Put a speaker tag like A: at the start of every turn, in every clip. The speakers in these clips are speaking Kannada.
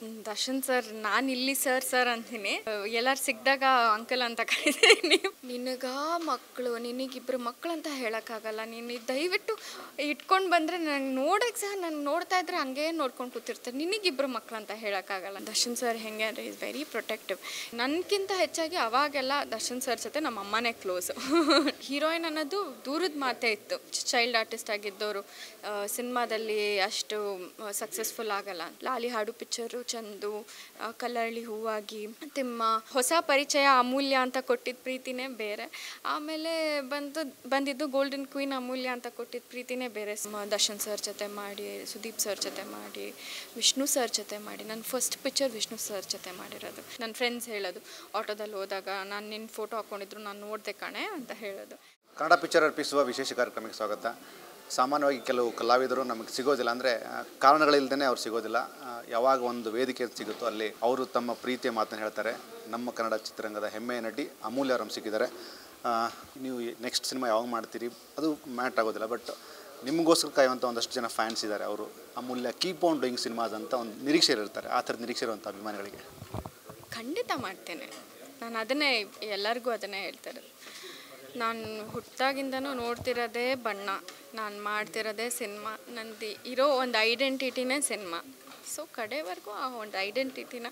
A: ದರ್ಶನ್ ಸರ್ ನಾನು ಇಲ್ಲಿ ಸರ್ ಸರ್ ಅಂತೀನಿ ಎಲ್ಲಾರು ಸಿಕ್ಕಿದಾಗ ಅಂಕಲ್ ಅಂತ ಕರಿತೀನಿ ನಿನಗ ಮಕ್ಕಳು ನಿನಗಿಬ್ರು ಮಕ್ಕಳು ಅಂತ ಹೇಳೋಕ್ಕಾಗಲ್ಲ ನೀನು ದಯವಿಟ್ಟು ಇಟ್ಕೊಂಡು ಬಂದರೆ ನಂಗೆ ನೋಡೋಕೆ ಸಹ ನಾನು ನೋಡ್ತಾ ಇದ್ರೆ ಹಂಗೆ ನೋಡ್ಕೊಂಡು ಕೂತಿರ್ತಾರೆ ನಿನಗಿಬ್ರು ಮಕ್ಕಳು ಅಂತ ಹೇಳೋಕ್ಕಾಗಲ್ಲ ದರ್ಶನ್ ಸರ್ ಹೆಂಗೆ ಅಂದರೆ ಇಸ್ ವೆರಿ ಪ್ರೊಟೆಕ್ಟಿವ್ ನನಗಿಂತ ಹೆಚ್ಚಾಗಿ ಅವಾಗೆಲ್ಲ ದರ್ಶನ್ ಸರ್ ಜೊತೆ ನಮ್ಮ ಅಮ್ಮನೇ ಕ್ಲೋಸು ಹೀರೋಯಿನ್ ಅನ್ನೋದು ದೂರದ ಮಾತೇ ಇತ್ತು ಚೈಲ್ಡ್ ಆರ್ಟಿಸ್ಟ್ ಆಗಿದ್ದವರು ಸಿನಿಮಾದಲ್ಲಿ ಅಷ್ಟು ಸಕ್ಸಸ್ಫುಲ್ ಆಗಲ್ಲ ಲಾಲಿ ಹಾಡು ಪಿಕ್ಚರು ಚಂದು ಆ, ಕಲ್ಲರಳಿ ಹೂವಾಗಿ ತಿಮ್ಮ ಹೊಸ ಪರಿಚಯ ಅಮೂಲ್ಯ ಅಂತ ಕೊಟ್ಟಿದ್ದ ಪ್ರೀತಿನೇ ಬೇರೆ ಆಮೇಲೆ ಬಂದು ಬಂದಿದ್ದು ಗೋಲ್ಡನ್ ಕ್ವೀನ್ ಅಮೂಲ್ಯ ಅಂತ ಕೊಟ್ಟಿದ್ದ ಪ್ರೀತಿನೇ ಬೇರೆ ಮ- ದರ್ಶನ್ ಸರ್ ಜೊತೆ ಮಾಡಿ ಸುದೀಪ್ ಸರ್ ಜೊತೆ ಮಾಡಿ ವಿಷ್ಣು ಸರ್ ಜೊತೆ ಮಾಡಿ ನನ್ನ ಫಸ್ಟ್ ಪಿಕ್ಚರ್ ವಿಷ್ಣು ಸರ್ ಜೊತೆ ಮಾಡಿರೋದು ನನ್ನ ಫ್ರೆಂಡ್ಸ್ ಹೇಳೋದು ಆಟೋದಲ್ಲಿ ಹೋದಾಗ ನಾನು ನಿನ್ನ ಫೋಟೋ ಹಾಕ್ಕೊಂಡಿದ್ರು ನಾನು ನೋಡಿದೆ ಕಣೆ ಅಂತ ಹೇಳೋದು
B: ಕನ್ನಡ ಪಿಕ್ಚರ್ ಅರ್ಪಿಸುವ ವಿಶೇಷ ಕಾರ್ಯಕ್ರಮಕ್ಕೆ ಸ್ವಾಗತ ಸಾಮಾನ್ಯವಾಗಿ ಕೆಲವು ಕಲಾವಿದರು ನಮಗೆ ಸಿಗೋದಿಲ್ಲ ಅಂದರೆ ಕಾರಣಗಳಿಲ್ಲದೇ ಅವ್ರು ಸಿಗೋದಿಲ್ಲ ಆ, ಯಾವಾಗ ಒಂದು ವೇದಿಕೆ ಸಿಗುತ್ತೋ ಅಲ್ಲಿ ಅವರು ತಮ್ಮ ಪ್ರೀತಿಯ ಮಾತನ್ನು ಹೇಳ್ತಾರೆ ನಮ್ಮ ಕನ್ನಡ ಚಿತ್ರರಂಗದ ಹೆಮ್ಮೆಯ ನಟಿ ಅಮೂಲ್ಯ ಅವರನ್ನು ಸಿಕ್ಕಿದ್ದಾರೆ ಆ, ನೀವು ನೆಕ್ಸ್ಟ್ ಸಿನಿಮಾ ಯಾವಾಗ ಮಾಡ್ತೀರಿ ಅದು ಮ್ಯಾಟ್ ಆಗೋದಿಲ್ಲ ಬಟ್ ನಿಮಗೋಸ್ಕರ ಕಾಯುವಂಥ ಒಂದಷ್ಟು ಜನ ಫ್ಯಾನ್ಸ್ ಇದ್ದಾರೆ ಅವರು Amulya keep on doing cinemas ಅಂತ ಒಂದು ನಿರೀಕ್ಷೆ ಇರ್ತಾರೆ ಆ ಥರದ ನಿರೀಕ್ಷೆ ಇರುವಂಥ ಅಭಿಮಾನಿಗಳಿಗೆ
A: ಖಂಡಿತ ಮಾಡ್ತೇನೆ ನಾನು ಅದನ್ನೇ ಎಲ್ಲರಿಗೂ ಅದನ್ನೇ ಹೇಳ್ತಾರೆ ನಾನು ಹುಟ್ಟಾಗಿಂದನೂ ನೋಡ್ತಿರೋದೇ ಬಣ್ಣ ನಾನು ಮಾಡ್ತಿರೋದೇ ಸಿನಿಮಾ ನಂದು ಇರೋ ಒಂದು ಐಡೆಂಟಿಟಿನೇ ಸಿನಿಮಾ ಸೊ ಕಡೆವರೆಗೂ ಆ ಒಂದು ಐಡೆಂಟಿಟಿನ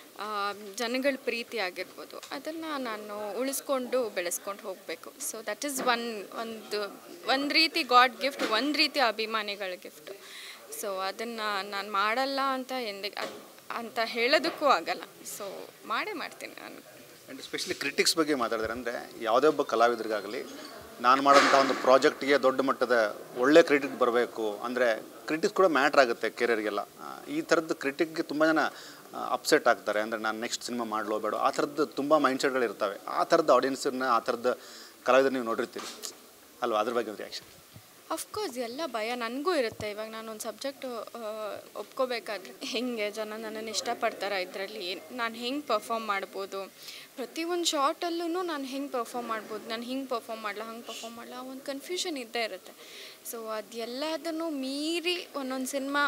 A: ಜನಗಳ ಪ್ರೀತಿ ಆಗಿರ್ಬೋದು ಅದನ್ನು ನಾನು ಉಳಿಸ್ಕೊಂಡು ಬೆಳೆಸ್ಕೊಂಡು ಹೋಗಬೇಕು ಸೊ ದಟ್ ಈಸ್ ಒನ್ ಒಂದು ಒಂದು ರೀತಿ ಗಾಡ್ ಗಿಫ್ಟ್ ಒಂದು ರೀತಿ ಅಭಿಮಾನಿಗಳ ಗಿಫ್ಟು ಸೊ ಅದನ್ನು ನಾನು ಮಾಡಲ್ಲ ಅಂತ ಎಂದಿ ಅದ್- ಅಂತ ಹೇಳೋದಕ್ಕೂ ಆಗಲ್ಲ ಸೊ ಮಾಡೇ ಮಾಡ್ತೀನಿ ನಾನು
B: ಆ್ಯಂಡ್ ಸ್ಪೆಷಲಿ ಕ್ರಿಟಿಕ್ಸ್ ಬಗ್ಗೆ ಮಾತಾಡಿದ್ರೆ ಅಂದರೆ ಯಾವುದೇ ಒಬ್ಬ ಕಲಾವಿದರಿಗಾಗಲಿ ನಾನು ಮಾಡೋಂಥ ಒಂದು ಪ್ರಾಜೆಕ್ಟ್ಗೆ ದೊಡ್ಡ ಮಟ್ಟದ ಒಳ್ಳೆ ಕ್ರೆಡಿಟ್ ಬರಬೇಕು ಅಂದರೆ ಕ್ರಿಟಿಕ್ಸ್ ಕೂಡ ಮ್ಯಾಟ್ರ್ ಆಗುತ್ತೆ ಕೆರಿಯರ್ಗೆಲ್ಲ ಈ ಥರದ್ದು ಕ್ರಿಟಿಕ್ಗೆ ತುಂಬ ಜನ ಅಪ್ಸೆಟ್ ಆಗ್ತಾರೆ ಅಂದರೆ ನಾನು ನೆಕ್ಸ್ಟ್ ಸಿನಿಮಾ ಮಾಡಲೋ ಬೇಡ ಆ ಥರದ್ದು ತುಂಬ ಮೈಂಡ್ಸೆಟ್ಗಳು ಇರ್ತವೆ ಆ ಥರದ ಆಡಿಯನ್ಸನ್ನ ಆ ಥರದ ಕಲಾವಿದರು ನೀವು ನೋಡಿರ್ತೀರಿ ಅಲ್ವಾ ಅದ್ರ ಬಗ್ಗೆ ಒಂದು ರಿಯಾಕ್ಷನ್
A: ಅಫ್ಕೋರ್ಸ್ ಎಲ್ಲ ಭಯ ನನಗೂ ಇರುತ್ತೆ ಇವಾಗ ನಾನು ಒಂದು ಸಬ್ಜೆಕ್ಟು ಒಪ್ಕೋಬೇಕಾದ್ರೆ ಹೆಂಗೆ ಜನ ನನ್ನನ್ನು ಇಷ್ಟಪಡ್ತಾರೆ ಇದರಲ್ಲಿ ನಾನು ಹೆಂಗೆ ಪರ್ಫಾಮ್ ಮಾಡ್ಬೋದು ಪ್ರತಿಯೊಂದು ಶಾರ್ಟಲ್ಲೂ ನಾನು ಹೆಂಗೆ ಪರ್ಫಾಮ್ ಮಾಡ್ಬೋದು ನಾನು ಹಿಂಗೆ ಪರ್ಫಾಮ್ ಮಾಡಲ್ಲ ಹಂಗೆ ಪರ್ಫಾಮ್ ಮಾಡಲ್ಲ ಒಂದು ಕನ್ಫ್ಯೂಷನ್ ಇದ್ದೇ ಇರುತ್ತೆ ಸೊ ಅದೆಲ್ಲದನ್ನು ಮೀರಿ ಒಂದೊಂದು ಸಿನಿಮಾ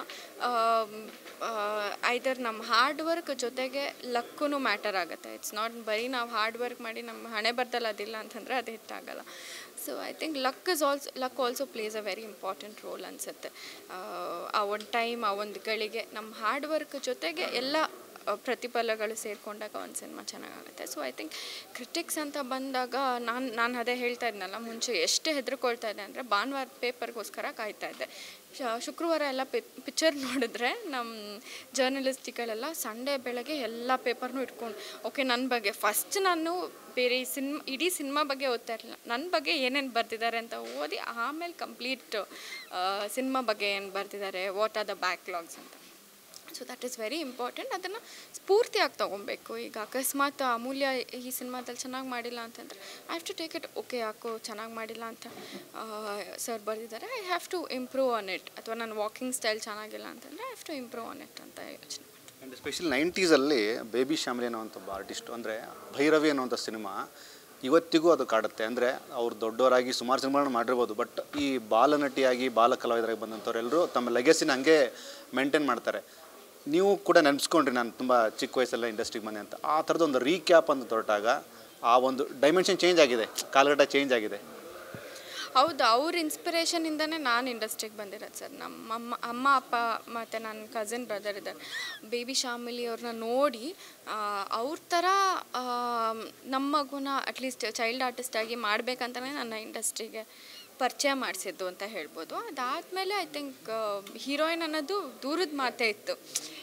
A: ಐದರ್ ನಮ್ಮ ಹಾರ್ಡ್ ವರ್ಕ್ ಜೊತೆಗೆ ಲಕ್ಕೂ ಮ್ಯಾಟರ್ ಆಗುತ್ತೆ ಇಟ್ಸ್ ನಾಟ್ ಬರೀ ನಾವು ಹಾರ್ಡ್ ವರ್ಕ್ ಮಾಡಿ ನಮ್ಮ ಹಣೆ ಬರ್ದಲ್ಲಿ ಅದಿಲ್ಲ ಅಂತಂದರೆ ಅದು ಹಿಟ್ಟಾಗಲ್ಲ so I think luck is also luck also plays a very important role ಅನಿಸುತ್ತೆ ಆ ಒಂದು ಟೈಮ್ ಆ ಒಂದು ಗಳಿಗೆ ನಮ್ಮ ಹಾರ್ಡ್ ವರ್ಕ್ ಜೊತೆಗೆ ಎಲ್ಲ ಆ, ಪ್ರತಿಫಲಗಳು ಸೇರಿಕೊಂಡಾಗ ಒಂದು ಸಿನಿಮಾ ಚೆನ್ನಾಗಾಗುತ್ತೆ ಸೊ ಐ ಥಿಂಕ್ ಕ್ರಿಟಿಕ್ಸ್ ಅಂತ ಬಂದಾಗ ನಾನು ನಾನು ಅದೇ ಹೇಳ್ತಾ ಇದ್ನಲ್ಲ ಮುಂಚೆ ಎಷ್ಟು ಹೆದರ್ಕೊಳ್ತಾ ಇದ್ದೆ ಅಂದರೆ ಭಾನುವಾರ ಪೇಪರ್ಗೋಸ್ಕರ ಕಾಯ್ತಾ ಇದ್ದೆ ಶ- ಶುಕ್ರವಾರ ಎಲ್ಲ ಪಿ ಪಿಕ್ಚರ್ ನೋಡಿದ್ರೆ ನಮ್ಮ ಜರ್ನಲಿಸ್ಟಿಗಳೆಲ್ಲ ಸಂಡೇ ಬೆಳಗ್ಗೆ ಎಲ್ಲ ಪೇಪರ್ನೂ ಇಟ್ಕೊಂಡು ಓಕೆ ನನ್ನ ಬಗ್ಗೆ ಫಸ್ಟ್ ನಾನು ಬೇರೆ ಈ ಸಿನ್ಮಾ ಇಡೀ ಸಿನಿಮಾ ಬಗ್ಗೆ ಓದ್ತಾ ಇರಲಿಲ್ಲ ನನ್ನ ಬಗ್ಗೆ ಏನೇನು ಬರ್ತಿದ್ದಾರೆ ಅಂತ ಓದಿ ಆಮೇಲೆ ಕಂಪ್ಲೀಟ್ ಸಿನಿಮಾ ಬಗ್ಗೆ ಏನು ಬರ್ತಿದ್ದಾರೆ ವಾಟ್ ಆರ್ ದ ಬ್ಯಾಕ್ಲಾಗ್ಸ್ ಅಂತ so that is very important ಅದನ್ನು ಸ್ಫೂರ್ತಿಯಾಗಿ ತೊಗೊಬೇಕು ಈಗ ಅಕಸ್ಮಾತ್ ಅಮೂಲ್ಯ ಈ ಸಿನಿಮಾದಲ್ಲಿ ಚೆನ್ನಾಗಿ ಮಾಡಿಲ್ಲ ಅಂತಂದರೆ I have to take it okay ಯಾಕೋ ಚೆನ್ನಾಗಿ ಮಾಡಿಲ್ಲ ಅಂತ ಸರ್ ಬರೆದಿದ್ದಾರೆ I have to improve on it ಅಥವಾ ನನ್ನ ವಾಕಿಂಗ್ ಸ್ಟೈಲ್ ಚೆನ್ನಾಗಿಲ್ಲ ಅಂತಂದರೆ I have to improve on it ಅಂತ ಯೋಚನೆ ಮಾಡ್ತೀನಿ
B: ಆ್ಯಂಡ್ ಸ್ಪೆಷಲಿ ನೈಂಟೀಸಲ್ಲಿ ಬೇಬಿ ಶ್ಯಾಮ್ಲಿ ಅನ್ನೋಂಥ ಒಬ್ಬ ಆರ್ಟಿಸ್ಟ್ ಅಂದರೆ ಭೈರವಿ ಅನ್ನೋಂಥ ಸಿನಿಮಾ ಇವತ್ತಿಗೂ ಅದು ಕಾಡುತ್ತೆ ಅಂದರೆ ಅವ್ರು ದೊಡ್ಡವರಾಗಿ ಸುಮಾರು ಸಿನಿಮಾಗಳನ್ನ ಮಾಡಿರ್ಬೋದು ಬಟ್ ಈ ಬಾಲನಟಿಯಾಗಿ ಬಾಲ ಕಲಾವಿದರಾಗಿ ಬಂದಂಥವ್ರೆಲ್ಲರೂ ತಮ್ಮ ಲೆಗಸಿನ ಹಂಗೆ ಮೇಂಟೈನ್ ಮಾಡ್ತಾರೆ ನೀವು ಕೂಡ ನೆನೆಸ್ಕೊಂಡ್ರಿ ನಾನು ತುಂಬ ಚಿಕ್ಕ ವಯಸ್ಸೆಲ್ಲ ಇಂಡಸ್ಟ್ರಿಗೆ ಬಂದೆ ಅಂತ ಆ ಥರದ್ದು ಒಂದು ರೀಕ್ಯಾಪ್ ಅಂತ ಹೊರಟಾಗ ಆ ಒಂದು ಡೈಮೆನ್ಷನ್ ಚೇಂಜ್ ಆಗಿದೆ ಕಾಲಘಟ್ಟ ಚೇಂಜ್ ಆಗಿದೆ
A: ಹೌದು ಅವ್ರ ಇನ್ಸ್ಪಿರೇಷನಿಂದನೇ ನಾನು ಇಂಡಸ್ಟ್ರಿಗೆ ಬಂದಿರೋದು ಸರ್ ನಮ್ಮ ಅಮ್ಮ ಅಮ್ಮ ಅಪ್ಪ ಮತ್ತು ನನ್ನ ಕಸಿನ್ ಬ್ರದರ್ ಇದ್ದಾರೆ ಬೇಬಿ ಶಾಮಿಲಿ ಅವ್ರನ್ನ ನೋಡಿ ಆ, ಅವ್ರ ಥರ ಆ, ನಮ್ಮ ಮಗುನ ಅಟ್ಲೀಸ್ಟ್ ಚೈಲ್ಡ್ ಆರ್ಟಿಸ್ಟಾಗಿ ಮಾಡಬೇಕಂತಲೇ ನನ್ನ ಇಂಡಸ್ಟ್ರಿಗೆ ಪರಿಚಯ ಮಾಡಿಸಿದ್ದು ಅಂತ ಹೇಳ್ಬೋದು ಅದಾದಮೇಲೆ ಐ ಥಿಂಕ್ ಹೀರೋಯಿನ್ ಅನ್ನೋದು ದೂರದ ಮಾತೇ ಇತ್ತು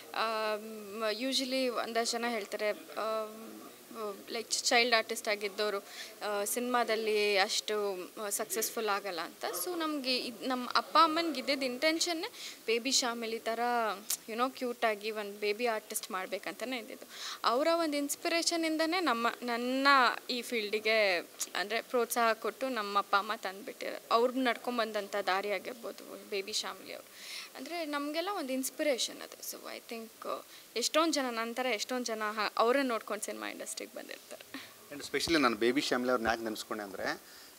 A: ಯೂಶ್ವಲಿ ಒಂದಷ್ಟು ಜನ ಹೇಳ್ತಾರೆ ಲೈಕ್ ಚೈಲ್ಡ್ ಆರ್ಟಿಸ್ಟ್ ಆಗಿದ್ದವರು ಸಿನಿಮಾದಲ್ಲಿ ಅಷ್ಟು ಸಕ್ಸಸ್ಫುಲ್ ಆಗಲ್ಲ ಅಂತ ಸೊ ನಮಗೆ ಇದು ನಮ್ಮ ಅಪ್ಪ ಅಮ್ಮನಿಗೆ ಇದ್ದಿದ್ದು ಇಂಟೆನ್ಷನ್ನೇ ಬೇಬಿ ಶಾಮಿಲಿ ಥರ ಯುನೋ ಕ್ಯೂಟಾಗಿ ಒಂದು ಬೇಬಿ ಆರ್ಟಿಸ್ಟ್ ಮಾಡಬೇಕಂತಲೇ ಇದ್ದಿದ್ದು ಅವರ ಒಂದು ಇನ್ಸ್ಪಿರೇಷನಿಂದನೇ ನಮ್ಮ ನನ್ನ ಈ ಫೀಲ್ಡಿಗೆ ಅಂದರೆ ಪ್ರೋತ್ಸಾಹ ಕೊಟ್ಟು ನಮ್ಮ ಅಪ್ಪ ಅಮ್ಮ ತಂದುಬಿಟ್ಟಿರೋ ಅವ್ರು ನಡ್ಕೊಂಬಂದಂಥ ದಾರಿ ಆಗಿರ್ಬೋದು ಬೇಬಿ ಶಾಮಿಲಿ ಅವರು ಅಂದರೆ ನಮಗೆಲ್ಲ ಒಂದು ಇನ್ಸ್ಪಿರೇಷನ್ ಅದು ಸೊ ಐ ಥಿಂಕ್ ಎಷ್ಟೊಂದು ಜನ ನಂತರ ಎಷ್ಟೊಂದು ಜನ ಅವರನ್ನು ನೋಡ್ಕೊಂಡು ಸಿನಿಮಾ ಇಂಡಸ್ಟ್ರಿಗೆ ಬಂದಿರ್ತಾರೆ
B: ಆ್ಯಂಡ್ ಸ್ಪೆಷಲಿ ನಾನು ಬೇಬಿ ಶ್ಯಾಮ್ಲಿ ಅವ್ರನ್ನ ಯಾಕೆ ನೆನೆಸ್ಕೊಂಡೆ ಅಂದರೆ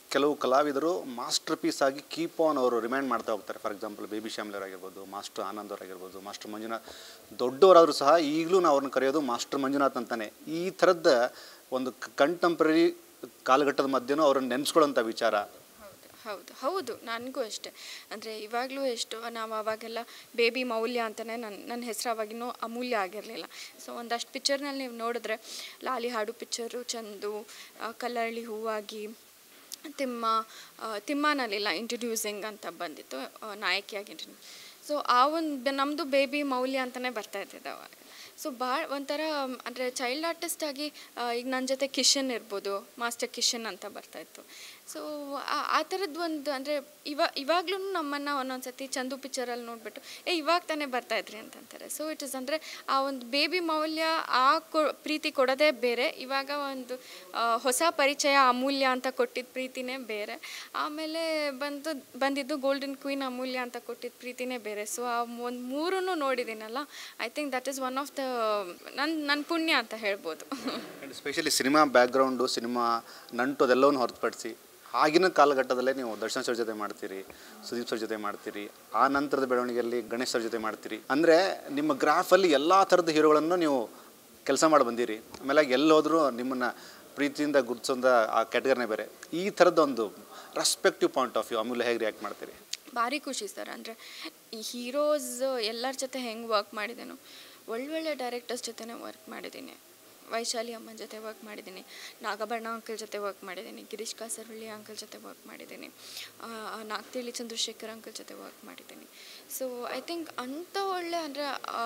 B: ಕೆಲವು ಕಲಾವಿದರು ಮಾಸ್ಟರ್ ಪೀಸ್ ಆಗಿ ಕೀಪ್ ಆನ್ ಅವರು ರಿಮೈಂಡ್ ಮಾಡ್ತಾ ಹೋಗ್ತಾರೆ ಫಾರ್ ಎಕ್ಸಾಂಪಲ್ ಬೇಬಿ ಶ್ಯಾಮ್ಲರ್ ಆಗಿರ್ಬೋದು ಮಾಸ್ಟರ್ ಆನಂದ್ ಅವರಾಗಿರ್ಬೋದು ಮಾಸ್ಟರ್ ಮಂಜುನಾಥ್ ದೊಡ್ಡವರಾದರೂ ಸಹ ಈಗಲೂ ನಾವು ಅವ್ರನ್ನ ಕರೆಯೋದು ಮಾಸ್ಟರ್ ಮಂಜುನಾಥ್ ಅಂತಾನೆ ಈ ಥರದ ಒಂದು ಕಂಟೆಂಪ್ರರಿ ಕಾಲಘಟ್ಟದ ಮಧ್ಯೆನೂ ಅವ್ರನ್ನ ನೆನೆಸ್ಕೊಳ್ಳೋಂಥ ವಿಚಾರ
A: ಹೌದು ಹೌದು ಹೌದು ನನಗೂ ಅಷ್ಟೇ ಅಂದರೆ ಇವಾಗಲೂ ಎಷ್ಟು ನಾವು ಅವಾಗೆಲ್ಲ ಬೇಬಿ ಮೌಲ್ಯ ಅಂತಲೇ ನನ್ನ ನನ್ನ ಹೆಸರು ಅವಾಗಿನ್ನೂ ಅಮೂಲ್ಯ ಆಗಿರಲಿಲ್ಲ ಸೊ ಒಂದಷ್ಟು ಪಿಕ್ಚರ್ನಲ್ಲಿ ನೀವು ನೋಡಿದ್ರೆ ಲಾಲಿ ಹಾಡು ಪಿಕ್ಚರು ಚಂದು ಆ, ಕಲ್ಲರಳಿ ಹೂವಾಗಿ ತಿಮ್ಮ ಆ, ತಿಮ್ಮನಲ್ಲಿಲ್ಲ ಇಂಟ್ರಡ್ಯೂಸಿಂಗ್ ಅಂತ ಬಂದಿತ್ತು ಆ, ನಾಯಕಿಯಾಗಿ ಇಂಟ್ರಡ್ಯೂಸ್ ಸೊ ಆ ಒಂದು ನಮ್ಮದು ಬೇಬಿ ಮೌಲ್ಯ ಅಂತಲೇ ಬರ್ತಾ ಇದ್ದಿದ್ದು ಅವಾಗ ಸೊ ಭಾಳ ಒಂಥರ ಅಂದರೆ ಚೈಲ್ಡ್ ಆರ್ಟಿಸ್ಟ್ ಆಗಿ ಆ, ಈಗ ನನ್ನ ಜೊತೆ ಕಿಶನ್ ಇರ್ಬೋದು ಮಾಸ್ಟರ್ ಕಿಶನ್ ಅಂತ ಬರ್ತಾಯಿತ್ತು ಸೊ ಆ ಥರದ್ದು ಒಂದು ಅಂದರೆ ಇವ ಇವಾಗ್ಲೂ ನಮ್ಮನ್ನು ಒಂದೊಂದು ಸತಿ ಚಂದು ಪಿಕ್ಚರಲ್ಲಿ ನೋಡಿಬಿಟ್ಟು ಏ ಇವಾಗ ತಾನೇ ಬರ್ತಾಯಿದ್ರಿ ಅಂತಂತಾರೆ ಸೊ ಇಟ್ ಇಸ್ ಅಂದರೆ ಆ ಒಂದು ಬೇಬಿ ಮೌಲ್ಯ ಆ ಕೊ ಪ್ರೀತಿ ಕೊಡೋದೇ ಬೇರೆ ಇವಾಗ ಒಂದು ಆ, ಹೊಸ ಪರಿಚಯ ಅಮೂಲ್ಯ ಅಂತ ಕೊಟ್ಟಿದ್ದ ಪ್ರೀತಿನೇ ಬೇರೆ ಆಮೇಲೆ ಬಂದು ಬಂದಿದ್ದು ಗೋಲ್ಡನ್ ಕ್ವೀನ್ ಅಮೂಲ್ಯ ಅಂತ ಕೊಟ್ಟಿದ್ದ ಪ್ರೀತಿನೇ ಬೇರೆ ಸೊ ಆ ಒಂದು ಮೂರೂ ನೋಡಿದ್ದೀನಲ್ಲ I think that is one of the ನನ್ನ ನನ್ನ ಪುಣ್ಯ ಅಂತ ಹೇಳ್ಬೋದು
B: and specially cinema background cinema ನಂಟು ಅದೆಲ್ಲವನ್ನು ಹೊರತುಪಡಿಸಿ ಆಗಿನ ಕಾಲಘಟ್ಟದಲ್ಲೇ ನೀವು ದರ್ಶನ್ ಸರ್ ಜೊತೆ ಮಾಡ್ತೀರಿ ಸುದೀಪ್ ಸರ್ ಜೊತೆ ಮಾಡ್ತೀರಿ ಆ ನಂತರದ ಬೆಳವಣಿಗೆಯಲ್ಲಿ ಗಣೇಶ್ ಸರ್ ಜೊತೆ ಮಾಡ್ತೀರಿ ಅಂದರೆ ನಿಮ್ಮ ಗ್ರಾಫಲ್ಲಿ ಎಲ್ಲ ಥರದ ಹೀರೋಗಳನ್ನು ನೀವು ಕೆಲಸ ಮಾಡಿ ಬಂದಿರಿ ಆಮೇಲೆ ಎಲ್ಲಿ ಹೋದರೂ ನಿಮ್ಮನ್ನು ಪ್ರೀತಿಯಿಂದ ಗುರುತಿಸೋಂಥ ಆ ಕ್ಯಾಟಗರಿನೇ ಬೇರೆ ಈ ಥರದ್ದೊಂದು respective point of view Amulya ಹೇಗೆ ರಿಯಾಕ್ಟ್ ಮಾಡ್ತೀರಿ
A: ಭಾರಿ ಖುಷಿ ಸರ್ ಅಂದರೆ ಈ ಹೀರೋಸ್ ಎಲ್ಲರ ಜೊತೆ ಹೆಂಗೆ ವರ್ಕ್ ಮಾಡಿದ್ದೇನೋ ಒಳ್ಳೊಳ್ಳೆ ಡೈರೆಕ್ಟರ್ಸ್ ಜೊತೆನೇ ವರ್ಕ್ ಮಾಡಿದ್ದೀನಿ ವೈಶಾಲಿ ಅಮ್ಮನ ಜೊತೆ ವರ್ಕ್ ಮಾಡಿದ್ದೀನಿ ನಾಗಭರಣ ಅಂಕಲ್ ಜೊತೆ ವರ್ಕ್ ಮಾಡಿದ್ದೀನಿ ಗಿರೀಶ್ ಕಾಸರಹಳ್ಳಿ ಅಂಕಲ್ ಜೊತೆ ವರ್ಕ್ ಮಾಡಿದ್ದೀನಿ ನಾಗ್ತಿಳಿ ಚಂದ್ರಶೇಖರ್ ಅಂಕಲ್ ಜೊತೆ ವರ್ಕ್ ಮಾಡಿದ್ದೀನಿ ಸೊ ಐ ಥಿಂಕ್ ಅಂಥ ಒಳ್ಳೆ ಅಂದರೆ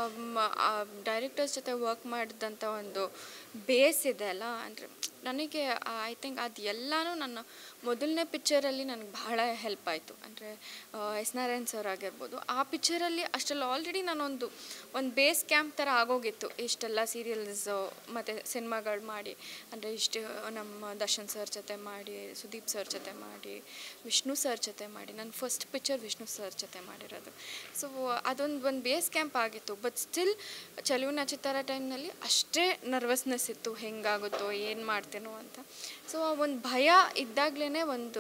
A: ಡೈರೆಕ್ಟರ್ಸ್ ಜೊತೆ ವರ್ಕ್ ಮಾಡಿದಂಥ ಒಂದು ಬೇಸ್ ಇದೆ ಅಲ್ಲ ಅಂದರೆ ನನಗೆ ಐ ಥಿಂಕ್ ಅದು ಎಲ್ಲನೂ ನನ್ನ ಮೊದಲನೇ ಪಿಕ್ಚರಲ್ಲಿ ನನಗೆ ಬಹಳ ಹೆಲ್ಪ್ ಆಯಿತು ಅಂದರೆ ಎಸ್ ನಾರಾಯಣ್ ಸರ್ ಆಗಿರ್ಬೋದು ಆ ಪಿಕ್ಚರಲ್ಲಿ ಅಷ್ಟೆಲ್ಲ ಆಲ್ರೆಡಿ ನಾನೊಂದು ಒಂದು ಬೇಸ್ ಕ್ಯಾಂಪ್ ಥರ ಆಗೋಗಿತ್ತು ಇಷ್ಟೆಲ್ಲ ಸೀರಿಯಲ್ಸ್ ಮತ್ತು ಸಿನಿಮಾಗಳು ಮಾಡಿ ಅಂದರೆ ಇಷ್ಟು ನಮ್ಮ ದರ್ಶನ್ ಸರ್ ಜೊತೆ ಮಾಡಿ ಸುದೀಪ್ ಸರ್ ಜೊತೆ ಮಾಡಿ ವಿಷ್ಣು ಸರ್ ಜೊತೆ ಮಾಡಿ ನನ್ನ ಫಸ್ಟ್ ಪಿಕ್ಚರ್ ವಿಷ್ಣು ಸರ್ ಜೊತೆ ಮಾಡಿರೋದು ಸೊ ಅದೊಂದು ಒಂದು ಬೇಸ್ ಕ್ಯಾಂಪ್ ಆಗಿತ್ತು ಬಟ್ ಸ್ಟಿಲ್ ಚಲುವಿನ ಚಿತ್ತಾರ ಟೈಮ್ನಲ್ಲಿ ಅಷ್ಟೇ ನರ್ವಸ್ನೆಸ್ ಇತ್ತು ಹೆಂಗಾಗುತ್ತೋ ಏನು ಮಾಡ್ತೇನೋ ಅಂತ ಸೊ ಆ ಒಂದು ಭಯ ಇದ್ದಾಗಲೇ ಒಂದು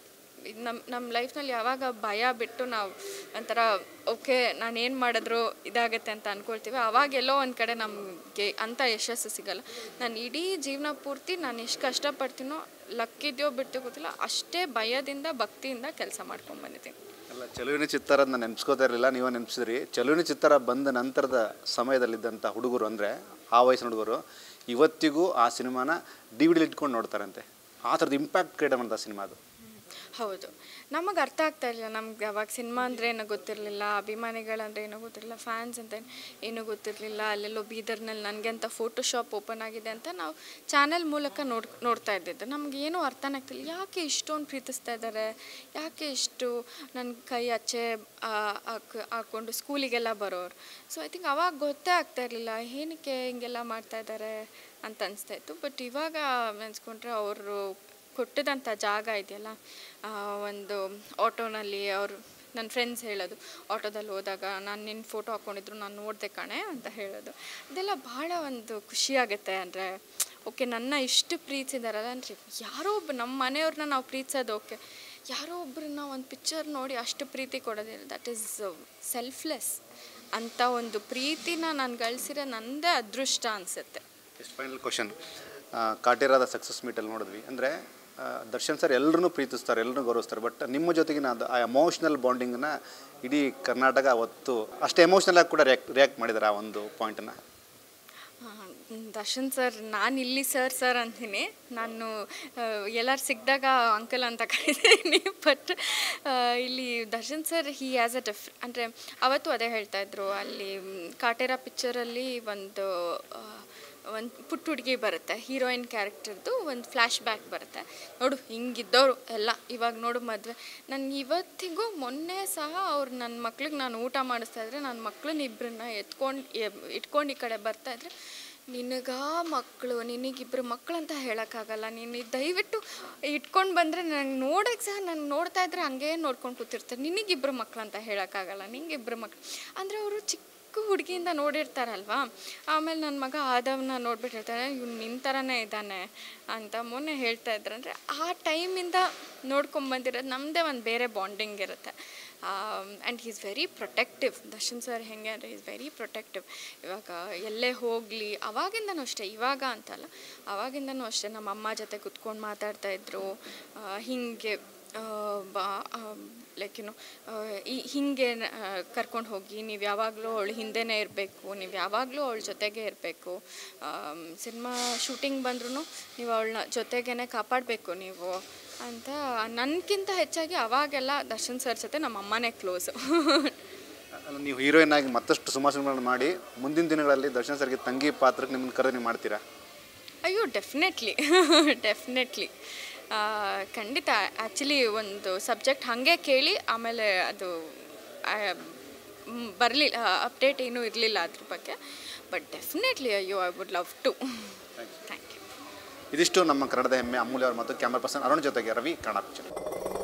A: ನಮ್ಮ ನಮ್ಮ ಲೈಫ್ನಲ್ಲಿ ಯಾವಾಗ ಭಯ ಬಿಟ್ಟು ನಾವು ಒಂಥರ ಓಕೆ ನಾನು ಏನು ಮಾಡಿದ್ರು ಇದಾಗತ್ತೆ ಅಂತ ಅಂದ್ಕೊಳ್ತೀವಿ ಅವಾಗೆಲ್ಲೋ ಒಂದು ಕಡೆ ನಮಗೆ ಅಂಥ ಯಶಸ್ಸು ಸಿಗಲ್ಲ ನಾನು ಇಡೀ ಜೀವನ ಪೂರ್ತಿ ನಾನು ಎಷ್ಟು ಕಷ್ಟಪಡ್ತೀನೋ ಲಕ್ಕಿದ್ಯೋ ಬಿಡ್ತೀಯೋ ಗೊತ್ತಿಲ್ಲ ಅಷ್ಟೇ ಭಯದಿಂದ ಭಕ್ತಿಯಿಂದ ಕೆಲಸ ಮಾಡ್ಕೊಂಡು ಬಂದಿದ್ದೀನಿ
B: ಅಲ್ಲ ಚಲುವಿನ ಚಿತ್ತಾರನ ನೆನೆಸ್ಕೋತಾ ಇರಲಿಲ್ಲ ನೀವೇ ನೆನೆಸಿದ್ರಿ ಚಲುವಿನ ಚಿತ್ತಾರ ಬಂದ ನಂತರದ ಸಮಯದಲ್ಲಿದ್ದಂಥ ಹುಡುಗರು ಅಂದರೆ ಆ ವಯಸ್ಸಿನ ಹುಡುಗರು ಇವತ್ತಿಗೂ ಆ ಸಿನಿಮಾನ ಡಿ ವಿಡಿಲಿ ಇಟ್ಕೊಂಡು ನೋಡ್ತಾರಂತೆ ಆ ಥರದ ಇಂಪ್ಯಾಕ್ಟ್ ಕ್ರಿಯೇಟ್ ಮಾಡಿದ ಸಿನಿಮಾ ಅದು
A: ಹೌದು ನಮಗೆ ಅರ್ಥ ಆಗ್ತಾ ಇರಲಿಲ್ಲ ನಮ್ಗೆ ಅವಾಗ ಸಿನಿಮಾ ಅಂದರೆ ಏನೋ ಗೊತ್ತಿರಲಿಲ್ಲ ಅಭಿಮಾನಿಗಳಂದ್ರೆ ಏನೋ ಗೊತ್ತಿರಲಿಲ್ಲ ಫ್ಯಾನ್ಸ್ ಅಂತ ಏನೂ ಗೊತ್ತಿರಲಿಲ್ಲ ಅಲ್ಲೆಲ್ಲೋ ಬೀದರ್ನಲ್ಲಿ ನನಗೆ ಅಂತ ಫೋಟೋಶಾಪ್ ಓಪನ್ ಆಗಿದೆ ಅಂತ ನಾವು ಚಾನೆಲ್ ಮೂಲಕ ನೋಡ್ ನೋಡ್ತಾ ಇದ್ದಿದ್ದು ನಮ್ಗೆ ಏನೂ ಅರ್ಥನೇ ಆಗ್ತಿಲ್ಲ ಯಾಕೆ ಇಷ್ಟೊಂದು ಪ್ರೀತಿಸ್ತಾ ಇದ್ದಾರೆ ಯಾಕೆ ಇಷ್ಟು ನನ್ನ ಕೈ ಅಚ್ಚೆ ಆ, ಹಾಕ್- ಹಾಕ್ಕೊಂಡು ಸ್ಕೂಲಿಗೆಲ್ಲ ಬರೋರು ಸೊ ಐ ಥಿಂಕ್ ಅವಾಗ ಗೊತ್ತೇ ಆಗ್ತಾ ಇರಲಿಲ್ಲ ಏನಕ್ಕೆ ಹಿಂಗೆಲ್ಲ ಮಾಡ್ತಾ ಇದ್ದಾರೆ ಅಂತ ಅನಿಸ್ತಾ ಇತ್ತು ಬಟ್ ಇವಾಗ ನೆನೆಸ್ಕೊಂಡ್ರೆ ಅವರು ಕೊಟ್ಟಿದಂಥ ಜಾಗ ಇದೆಯಲ್ಲ ಆ, ಒಂದು ಆಟೋನಲ್ಲಿ ಅವರು ನನ್ನ ಫ್ರೆಂಡ್ಸ್ ಹೇಳೋದು ಆಟೋದಲ್ಲಿ ಹೋದಾಗ ನಾನು ನಿನ್ನ ಫೋಟೋ ಹಾಕ್ಕೊಂಡಿದ್ರು ನಾನು ನೋಡಿದೆ ಕಣೆ ಅಂತ ಹೇಳೋದು ಅದೆಲ್ಲ ಭಾಳ ಒಂದು ಖುಷಿಯಾಗುತ್ತೆ ಅಂದರೆ ಓಕೆ ನನ್ನ ಇಷ್ಟು ಪ್ರೀತಿಸಿದಾರಲ್ಲ ಅಂದರೆ ಯಾರೋ ಒಬ್ಬ ನಮ್ಮ ಮನೆಯವ್ರನ್ನ ನಾವು ಪ್ರೀತಿಸೋದು ಓಕೆ ಯಾರೋ ಒಬ್ಬರನ್ನ ಒಂದು ಪಿಕ್ಚರ್ ನೋಡಿ ಅಷ್ಟು ಪ್ರೀತಿ ಕೊಡೋದಿಲ್ಲ ದಟ್ ಈಸ್ ಸೆಲ್ಫ್ಲೆಸ್ ಅಂಥ ಒಂದು ಪ್ರೀತಿನ ನಾನು ಗಳಿಸಿರೋ ನನ್ನದೇ ಅದೃಷ್ಟ ಅನಿಸುತ್ತೆ
B: ಎಷ್ಟು ಫೈನಲ್ ಕ್ವಶನ್ ಕಾಟೇರಾದ ಸಕ್ಸಸ್ ಮೀಟಲ್ಲಿ ನೋಡಿದ್ವಿ ಅಂದರೆ ದರ್ಶನ್ ಸರ್ ಎಲ್ಲರೂ ಪ್ರೀತಿಸ್ತಾರೆ ಎಲ್ಲರೂ ಗೌರವಿಸ್ತಾರೆ ಬಟ್ ನಿಮ್ಮ ಜೊತೆಗಿನ ಅದು ಆ ಎಮೋಷ್ನಲ್ ಬಾಂಡಿಂಗ್ನ ಇಡೀ ಕರ್ನಾಟಕ ಅವತ್ತು ಅಷ್ಟು ಎಮೋಷ್ನಲ್ ಆಗಿ ಕೂಡ ರಿಯಾಕ್ಟ್ ರಿಯಾಕ್ಟ್ ಮಾಡಿದ್ದಾರೆ ಆ ಒಂದು ಪಾಯಿಂಟನ್ನು
A: ಆ, ದರ್ಶನ್ ಸರ್ ನಾನು ಇಲ್ಲಿ ಸರ್ ಸರ್ ಅಂತೀನಿ ನಾನು ಎಲ್ಲರೂ ಸಿಕ್ಕಿದಾಗ ಅಂಕಲ್ ಅಂತ ಕರಿತೀನಿ ಬಟ್ ಇಲ್ಲಿ Darshan sir he has a diff ಅಂದರೆ ಅವತ್ತು ಅದೇ ಹೇಳ್ತಾ ಇದ್ರು ಅಲ್ಲಿ ಮ್, ಕಾಟೇರ ಪಿಕ್ಚರಲ್ಲಿ ಒಂದು ಒಂದು ಪುಟ್ಟ ಹುಡುಗಿ ಬರುತ್ತೆ ಹೀರೋಯಿನ್ ಕ್ಯಾರೆಕ್ಟರ್ದು ಒಂದು ಫ್ಲ್ಯಾಶ್ ಬ್ಯಾಕ್ ಬರುತ್ತೆ ನೋಡು ಹಿಂಗಿದ್ದವರು ಎಲ್ಲ ಇವಾಗ ನೋಡು ಮದುವೆ ನಾನು ಇವತ್ತಿಗೂ ಮೊನ್ನೆ ಸಹ ಅವ್ರು ನನ್ನ ಮಕ್ಳಿಗೆ ನಾನು ಊಟ ಮಾಡಿಸ್ತಾ ಇದ್ರೆ ನನ್ನ ಮಕ್ಳನ್ನ ಇಬ್ಬರನ್ನ ಎತ್ಕೊಂಡು ಇಟ್ಕೊಂಡು ಈ ಕಡೆ ಬರ್ತಾ ಇದ್ರೆ ನಿನಗ ಮಕ್ಕಳು ನಿನಗಿಬ್ರು ಮಕ್ಕಳು ಅಂತ ಹೇಳೋಕ್ಕಾಗಲ್ಲ ನೀನು ದಯವಿಟ್ಟು ಇಟ್ಕೊಂಡು ಬಂದರೆ ನಂಗೆ ನೋಡೋಕ್ಕೆ ಸಹ ನಾನು ನೋಡ್ತಾ ಇದ್ರೆ ಹಂಗೆ ನೋಡ್ಕೊಂಡು ಕೂತಿರ್ತಾರೆ ನಿನಗಿಬ್ರು ಮಕ್ಕಳು ಅಂತ ಹೇಳೋಕ್ಕಾಗಲ್ಲ ನಿಂಗಿಬ್ರು ಮಕ್ಕಳು ಅಂದರೆ ಅವರು ಚಿಕ್ಕ ಚಿಕ್ಕ ಹುಡುಗಿಯಿಂದ ನೋಡಿರ್ತಾರಲ್ವಾ ಆಮೇಲೆ ನನ್ನ ಮಗ ಆದವನ್ನ ನೋಡ್ಬಿಟ್ಟಿರ್ತಾನೆ ಇವ್ನು ನಿನ್ನ ಥರನೇ ಇದ್ದಾನೆ ಅಂತ ಮೊನ್ನೆ ಹೇಳ್ತಾ ಇದ್ರಂದರೆ ಆ ಟೈಮಿಂದ ನೋಡ್ಕೊಂಬಂದಿರೋದು ನಮ್ಮದೇ ಒಂದು ಬೇರೆ ಬಾಂಡಿಂಗ್ ಇರುತ್ತೆ and is very protective Darshan sir ಹೆಂಗೆ ಅಂದರೆ ಈಸ್ ವೆರಿ ಪ್ರೊಟೆಕ್ಟಿವ್ ಇವಾಗ ಎಲ್ಲೇ ಹೋಗಲಿ ಅವಾಗಿಂದನೂ ಅಷ್ಟೇ ಇವಾಗ ಅಂತಲ್ಲ ಅವಾಗಿಂದನೂ ಅಷ್ಟೇ ನಮ್ಮ ಅಮ್ಮ ಜೊತೆ ಕುತ್ಕೊಂಡು ಮಾತಾಡ್ತಾ ಇದ್ರು ಹೀಗೆ ಬಾ ಲೈಕ್ ಏನು ಹೀಗೆ ಕರ್ಕೊಂಡು ಹೋಗಿ ನೀವು ಯಾವಾಗಲೂ ಅವಳು ಹಿಂದೆನೇ ಇರಬೇಕು ನೀವು ಯಾವಾಗಲೂ ಅವಳ ಜೊತೆಗೆ ಇರಬೇಕು ಸಿನಿಮಾ ಶೂಟಿಂಗ್ ಬಂದ್ರೂ ನೀವು ಅವಳನ್ನ ಜೊತೆಗೇ ಕಾಪಾಡಬೇಕು ನೀವು ಅಂತ ನನಗಿಂತ ಹೆಚ್ಚಾಗಿ ಅವಾಗೆಲ್ಲ ದರ್ಶನ್ ಸರ್ ಜೊತೆ ನಮ್ಮ ಅಮ್ಮನೇ ಕ್ಲೋಸು
B: ಅಲ್ಲ, ನೀವು ಹೀರೋಯಿನ್ ಆಗಿ ಮತ್ತಷ್ಟು ಸುಮಾರು ಸಿನಿಮಾಗಳನ್ನು ಮಾಡಿ ಮುಂದಿನ ದಿನಗಳಲ್ಲಿ ದರ್ಶನ್ ಸರ್ಗೆ ತಂಗಿ ಪಾತ್ರಕ್ಕೆ ನಿಮ್ಮನ್ನು ಕರೆದು ನೀವು ಮಾಡ್ತೀರಾ
A: ಅಯ್ಯೋ ಡೆಫಿನೆಟ್ಲಿ ಡೆಫಿನೆಟ್ಲಿ ಖಂಡಿತ ಆ್ಯಕ್ಚುಲಿ ಒಂದು ಸಬ್ಜೆಕ್ಟ್ ಹಾಗೆ ಕೇಳಿ ಆಮೇಲೆ ಅದು ಬರಲಿಲ್ಲ ಅಪ್ಡೇಟ್ ಏನೂ ಇರಲಿಲ್ಲ ಅದ್ರ ಬಗ್ಗೆ ಬಟ್ ಡೆಫಿನೆಟ್ಲಿ ಅಯ್ಯೋ I would love to thank you
B: ಇದಿಷ್ಟು ನಮ್ಮ ಕನ್ನಡದ ಹೆಮ್ಮೆ ಅಮೂಲ್ಯ ಅವ್ರ ಮತ್ತು ಕ್ಯಾಮ್ರಾ ಪರ್ಸನ್ ಅರುಣ್ ಜೊತೆಗೆ ರವಿ ಕನ್ನಡ ಪಿಕ್ಚರ್